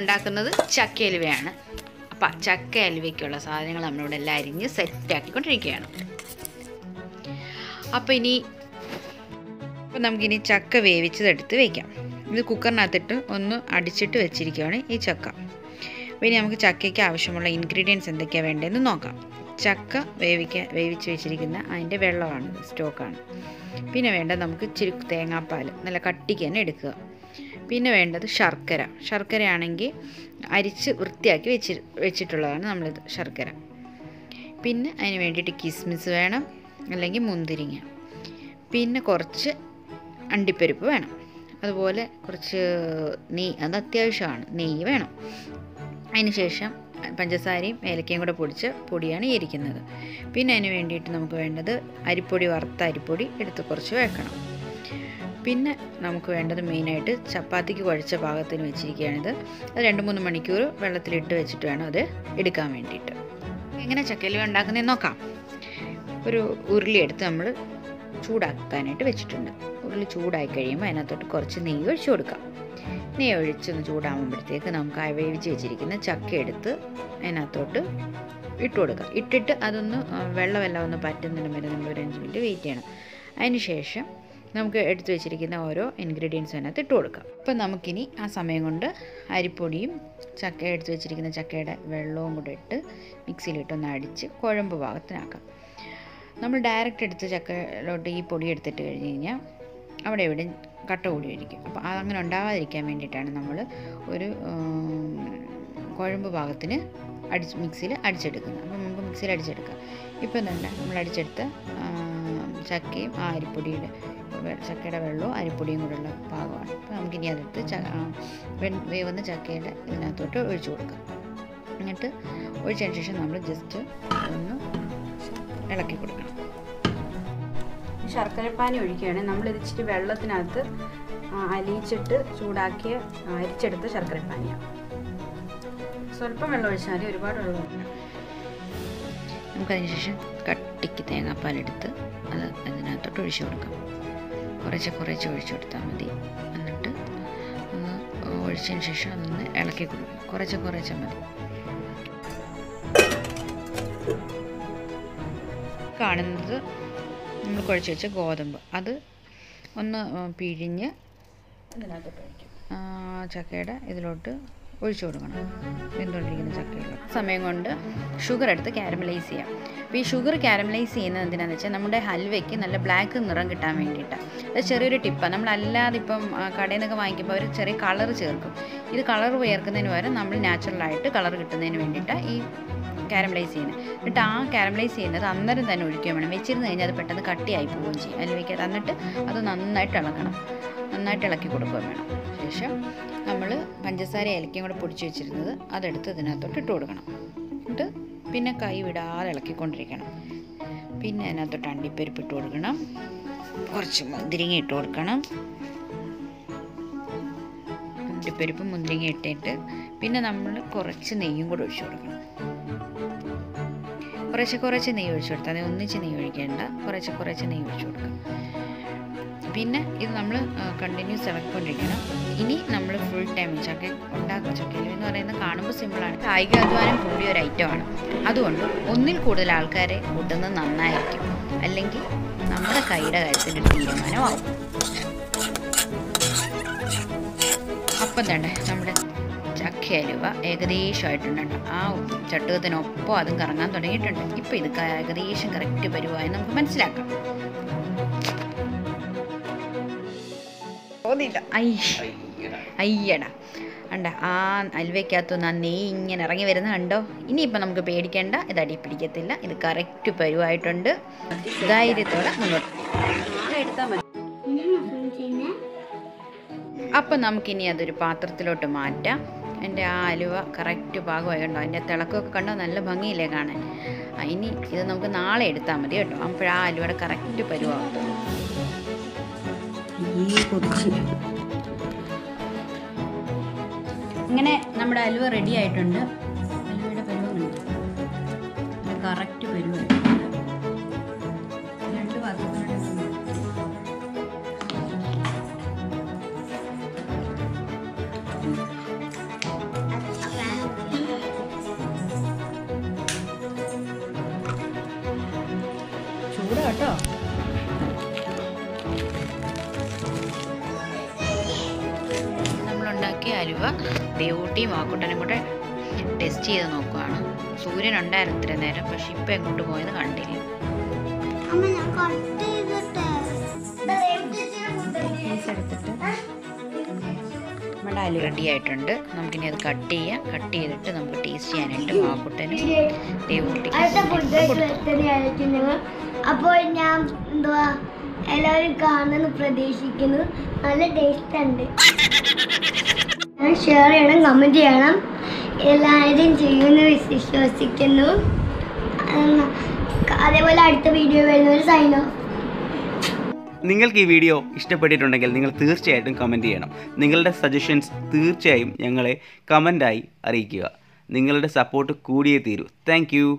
ഉണ്ടാക്കുന്നത് ചക്ക അലുവയാണ് അപ്പം ചക്ക അലുവയ്ക്കുള്ള സാധനങ്ങൾ നമ്മളിവിടെ എല്ലാം അരിഞ്ഞ് സെറ്റാക്കിക്കൊണ്ടിരിക്കുകയാണ് അപ്പോൾ ഇനി അപ്പം നമുക്കിനി ചക്ക വേവിച്ചതെടുത്ത് വയ്ക്കാം ഇത് കുക്കറിനകത്തിട്ട് ഒന്ന് അടിച്ചിട്ട് വെച്ചിരിക്കുകയാണ് ഈ ചക്ക അപ്പോൾ ഇനി നമുക്ക് ചക്കയ്ക്ക് ആവശ്യമുള്ള ഇൻഗ്രീഡിയൻസ് എന്തൊക്കെയാണ് വേണ്ടതെന്ന് നോക്കാം ചക്ക വേവിക്കാൻ വേവിച്ച് വെച്ചിരിക്കുന്ന അതിൻ്റെ വെള്ളമാണ് സ്റ്റോക്കാണ് പിന്നെ വേണ്ടത് നമുക്ക് ഇച്ചിരി തേങ്ങാപ്പാൽ നല്ല കട്ടിക്ക് തന്നെ എടുക്കുക പിന്നെ വേണ്ടത് ശർക്കര ശർക്കരയാണെങ്കിൽ അരിച്ച് വൃത്തിയാക്കി വെച്ച് വെച്ചിട്ടുള്ളതാണ് നമ്മളിത് ശർക്കര പിന്നെ അതിന് വേണ്ടിയിട്ട് കിസ്മിസ് വേണം അല്ലെങ്കിൽ മുന്തിരിങ്ങ പിന്നെ കുറച്ച് അണ്ടിപ്പരിപ്പ് വേണം അതുപോലെ കുറച്ച് നെയ്യ് അത് അത്യാവശ്യമാണ് നെയ്യ് വേണം അതിന് ശേഷം പഞ്ചസാരയും ഏലക്കയും കൂടെ പൊടിച്ച പൊടിയാണ് ഈ ഇരിക്കുന്നത് പിന്നെ അതിന് വേണ്ടിയിട്ട് നമുക്ക് വേണ്ടത് അരിപ്പൊടി വറുത്ത അരിപ്പൊടി എടുത്ത് കുറച്ച് വെക്കണം പിന്നെ നമുക്ക് വേണ്ടത് മെയിനായിട്ട് ചപ്പാത്തിക്ക് കുഴച്ച പാകത്തിന് വെച്ചിരിക്കുകയാണിത് അത് രണ്ട് മൂന്ന് മണിക്കൂർ വെള്ളത്തിലിട്ട് വെച്ചിട്ട് വേണം അത് എടുക്കാൻ വേണ്ടിയിട്ട് എങ്ങനെ ചക്കയില ഉണ്ടാക്കുന്നതെന്ന് നോക്കാം ഒരു ഉരുളി എടുത്ത് നമ്മൾ ചൂടാക്കാനായിട്ട് വെച്ചിട്ടുണ്ട് ഉരുളി ചൂടായി കഴിയുമ്പോൾ അതിനകത്തോട്ട് കുറച്ച് നെയ്യ് ഒഴിച്ചു കൊടുക്കാം നെയ്യ് ഒഴിച്ചൊന്ന് ചൂടാകുമ്പോഴത്തേക്ക് നമുക്ക് ആ വേവിച്ച് വെച്ചിരിക്കുന്ന ചക്ക എടുത്ത് അതിനകത്തോട്ട് ഇട്ട് കൊടുക്കാം ഇട്ടിട്ട് അതൊന്ന് ആ, വെള്ളമെല്ലാം ഒന്ന് പറ്റുന്നതിന് വരെ നമ്മൾ ഒരു അഞ്ച് മിനിറ്റ് വെയിറ്റ് ചെയ്യണം അതിന് ശേഷം നമുക്ക് എടുത്തു വെച്ചിരിക്കുന്ന ഓരോ ഇൻഗ്രീഡിയൻസും അതിനകത്ത് ഇട്ട് കൊടുക്കാം അപ്പം നമുക്കിനി ആ സമയം കൊണ്ട് അരിപ്പൊടിയും ചക്ക എടുത്ത് വെച്ചിരിക്കുന്ന ചക്കയുടെ വെള്ളവും കൂടെ ഇട്ട് മിക്സിയിലിട്ടൊന്ന് അടിച്ച് കുഴമ്പ് പാകത്തിനാക്കാം നമ്മൾ ഡയറക്റ്റ് എടുത്ത് ചക്കയിലോട്ട് ഈ പൊടി എടുത്തിട്ട് കഴിഞ്ഞ് കഴിഞ്ഞാൽ അവിടെ ഇവിടെ കട്ട കൂടിയിരിക്കും അപ്പോൾ അതങ്ങനെ ഉണ്ടാവാതിരിക്കാൻ വേണ്ടിയിട്ടാണ് നമ്മൾ ഒരു ഉം, കുഴമ്പ് പാകത്തിന് അടിച്ച് മിക്സിയിൽ അടിച്ചെടുക്കുന്നത് അപ്പോൾ നമുക്ക് മിക്സിയിൽ അടിച്ചെടുക്കാം ഇപ്പം തന്നെ നമ്മൾ അടിച്ചെടുത്ത ആ, ചക്കയും ആ അരിപ്പൊടിയുടെ വെ- ചക്കയുടെ വെള്ളവും അരിപ്പൊടിയും കൂടെയുള്ള പാകമാണ് അപ്പോൾ നമുക്കിനി അതെടുത്ത് ച ആ, വെ- വേവുന്ന ചക്കയുടെ ഇതിനകത്തോട്ട് ഒഴിച്ചു കൊടുക്കാം എന്നിട്ട് ഒഴിച്ചതിന് ശേഷം നമ്മൾ ജസ്റ്റ് ഒന്ന് ഇളക്കി കൊടുക്കണം ശർക്കരപ്പാനി ഒഴിക്കുകയാണ് നമ്മൾ ഇത് ഇച്ചിരി വെള്ളത്തിനകത്ത് ആ, അലിയിച്ചിട്ട് ചൂടാക്കിയ ആ, അരിച്ചെടുത്ത ശർക്കരപ്പാനിയാണ് സ്വല്പം വെള്ളം ഒഴിച്ചാൽ മതി ഒരുപാട് വെള്ളം ഒഴിക്കണം നമുക്കതിന് ശേഷം കട്ടിക്ക് തേങ്ങാപ്പാലെടുത്ത് അത് അതിനകത്തോട്ട് ഒഴിച്ചു കൊടുക്കാം കുറച്ച് കുറച്ച് ഒഴിച്ചു കൊടുത്താൽ മതി എന്നിട്ട് ഒന്ന് ഒഴിച്ചതിന് ശേഷം അതൊന്ന് ഇളക്കി കൊടുക്കും കുറച്ച് കുറച്ച് മതി കാണുന്നത് നമ്മൾ കുഴച്ച് വെച്ച ഗോതമ്പ് അത് ഒന്ന് ആ, പിഴിഞ്ഞ് ഇതിനകത്തോട്ട് ഒഴിക്കും ആ, ചക്കയുടെ ഇതിലോട്ട് ഒഴിച്ചു കൊടുക്കണം വെന്തുകൊണ്ടിരിക്കുന്ന ചക്കയിലോട്ട് സമയം കൊണ്ട് ഷുഗർ എടുത്ത് ക്യാരമലൈസ് ചെയ്യാം അപ്പോൾ ഈ ഷുഗർ ക്യാരമലൈസ് ചെയ്യുന്നത് എന്തിനാണെന്ന് വെച്ചാൽ നമ്മുടെ ഹൽവയ്ക്ക് നല്ല ബ്ലാക്ക് നിറം കിട്ടാൻ വേണ്ടിയിട്ടാണ് അത് ചെറിയൊരു ടിപ്പാണ് നമ്മളല്ലാതെ ഇപ്പം ആ, കടയിൽ നിന്നൊക്കെ വാങ്ങിക്കുമ്പോൾ അവർ ചെറിയ കളർ ചേർക്കും ഇത് കളർ ചേർക്കുന്നതിന് പകരം നമ്മൾ നാച്ചുറലായിട്ട് കളർ കിട്ടുന്നതിന് വേണ്ടിയിട്ടാണ് ഈ കാരമലൈസ് ചെയ്യുന്നത് എന്നിട്ട് ആ കാരമലൈസ് ചെയ്യുന്നത് അന്നേരം തന്നെ ഒഴിക്കുകയും വേണം വെച്ചിരുന്ന് കഴിഞ്ഞാൽ അത് പെട്ടെന്ന് കട്ടിയായി പോവുകയും ചെയ്യും അലുവയ്ക്ക് എന്നിട്ട് അത് നന്നായിട്ട് ഇളക്കണം നന്നായിട്ട് ഇളക്കി കൊടുക്കുകയും വേണം ശേഷം നമ്മൾ പഞ്ചസാര ഏലക്കയും കൂടെ പൊടിച്ച് വെച്ചിരുന്നത് അതെടുത്ത് ഇതിനകത്തോട്ട് ഇട്ട് കൊടുക്കണം എന്നിട്ട് പിന്നെ കൈ വിടാതെ ഇളക്കിക്കൊണ്ടിരിക്കണം പിന്നെ അതിനകത്തോട്ട് അണ്ടിപ്പരിപ്പ് ഇട്ട് കൊടുക്കണം കുറച്ച് മുന്തിരിങ്ങ ഇട്ട് കൊടുക്കണം അണ്ടിപ്പരിപ്പ് മുന്തിരിങ്ങ ഇട്ടിട്ട് പിന്നെ നമ്മൾ കുറച്ച് നെയ്യും കൂടെ ഒഴിച്ചു കൊടുക്കണം കുറച്ച് കുറച്ച് നെയ്യ് ഒഴിച്ചു കൊടുത്താൽ മതി ഒന്നിച്ച് നെയ്യ് ഒഴിക്കേണ്ട കുറച്ച് കുറച്ച് നെയ്യ് ഒഴിച്ചു കൊടുക്കുക പിന്നെ ഇത് നമ്മൾ കണ്ടിന്യൂസ് ഇളക്കിക്കൊണ്ടിരിക്കണം ഇനി നമ്മൾ ഫുൾ ടൈം ചക്ക ഉണ്ടാക്കുക ചക്കയിൽ എന്ന് പറയുന്നത് കാണുമ്പോൾ സിമ്പിളാണ് കായികാധ്വാനം കൂടിയ ഒരു ഐറ്റമാണ് അതുകൊണ്ട് ഒന്നിൽ കൂടുതൽ ആൾക്കാരെ കൂട്ടുന്നത് നന്നായിരിക്കും അല്ലെങ്കിൽ നമ്മുടെ കൈയുടെ കാര്യത്തിൽ ഒരു തീരുമാനമാവും അപ്പം തന്നെ നമ്മുടെ ചക്ക അലുവ ഏകദേശമായിട്ടുണ്ട് ആ ചട്ടുകത്തിനൊപ്പം അതും കറങ്ങാൻ തുടങ്ങിയിട്ടുണ്ട് ഇപ്പം ഇത് ക- ഏകദേശം കറക്റ്റ് പരുവായി നമുക്ക് മനസ്സിലാക്കാം അയ്യടാ അണ്ട ആ അലുവയ്ക്കകത്തുനിന്ന് ആ നെയ്യ് ഇങ്ങനെ ഇറങ്ങി വരുന്ന കണ്ടോ ഇനിയിപ്പോൾ നമുക്ക് പേടിക്കേണ്ട ഇത് അടി പിടിക്കത്തില്ല ഇത് കറക്റ്റ് പരുവായിട്ടുണ്ട് ധൈര്യത്തോടെ മുന്നോട്ട് അപ്പം നമുക്കിനി അതൊരു പാത്രത്തിലോട്ട് മാറ്റാം എൻ്റെ ആ അലുവ കറക്റ്റ് പാകമായി കണ്ടോ അതിൻ്റെ തിളക്കമൊക്കെ കണ്ടോ നല്ല ഭംഗിയില്ലേ കാണാൻ ആ, ഇനി ഇത് നമുക്ക് നാളെ എടുത്താൽ മതി കേട്ടോ അപ്പോഴാ അലുവയുടെ കറക്റ്റ് പരുവാകത്തുള്ളൂ ഇങ്ങനെ നമ്മുടെ അലുവ റെഡി ആയിട്ടുണ്ട് അലുവയുടെ പരുവുണ്ട് കറക്റ്റ് പരുവായിട്ടുണ്ട് രണ്ട് പാത്രത്തിലോട്ട് ബാക്കി അലുവ ദേവൂട്ടിയും ആക്കുട്ടനും കൂടെ ടെസ്റ്റ് ചെയ്ത് നോക്കുവാണ് സൂര്യൻ ഉണ്ടായിരുന്നു ഇത്ര നേരം പക്ഷെ ഇപ്പം എങ്ങോട്ട് പോയെന്ന് കണ്ടില്ല അമ്മ ഞാൻ കട്ട് ചെയ്തിട്ട് പീസ് എടുത്തിട്ട് നമ്മുടെ അലു റെഡി ആയിട്ടുണ്ട് നമുക്കിനി അത് കട്ട് ചെയ്യാം കട്ട് ചെയ്തിട്ട് നമുക്ക് ടേസ്റ്റ് ചെയ്യാനായിട്ട് മാക്കുട്ടനും അടുത്ത ദേവൂട്ടിക്കും ഫുഡ് വരുത്തനെയായിരിക്കും അപ്പോൾ ഞാൻ എന്തുവാ എല്ലാവരും കാണുന്നു പ്രതീക്ഷിക്കുന്നു നല്ല ടേസ്റ്റ് ഉണ്ട് ഞാൻ ഷെയർ ചെയ്യണം കമൻറ്റ് ചെയ്യണം എല്ലാവരും ചെയ്യുമെന്ന് വിശ്വസിക്കുന്നു ഉം, അതേപോലെ അടുത്ത വീഡിയോ വരുന്ന ഒരു സൈൻ ഓഫ് നിങ്ങൾക്ക് ഈ വീഡിയോ ഇഷ്ടപ്പെട്ടിട്ടുണ്ടെങ്കിൽ നിങ്ങൾ തീർച്ചയായിട്ടും കമൻറ്റ് ചെയ്യണം നിങ്ങളുടെ സജഷൻസ് തീർച്ചയായും ഞങ്ങളെ കമൻ്റായി അറിയിക്കുക നിങ്ങളുടെ സപ്പോർട്ട് കൂടിയേ തീരൂ താങ്ക്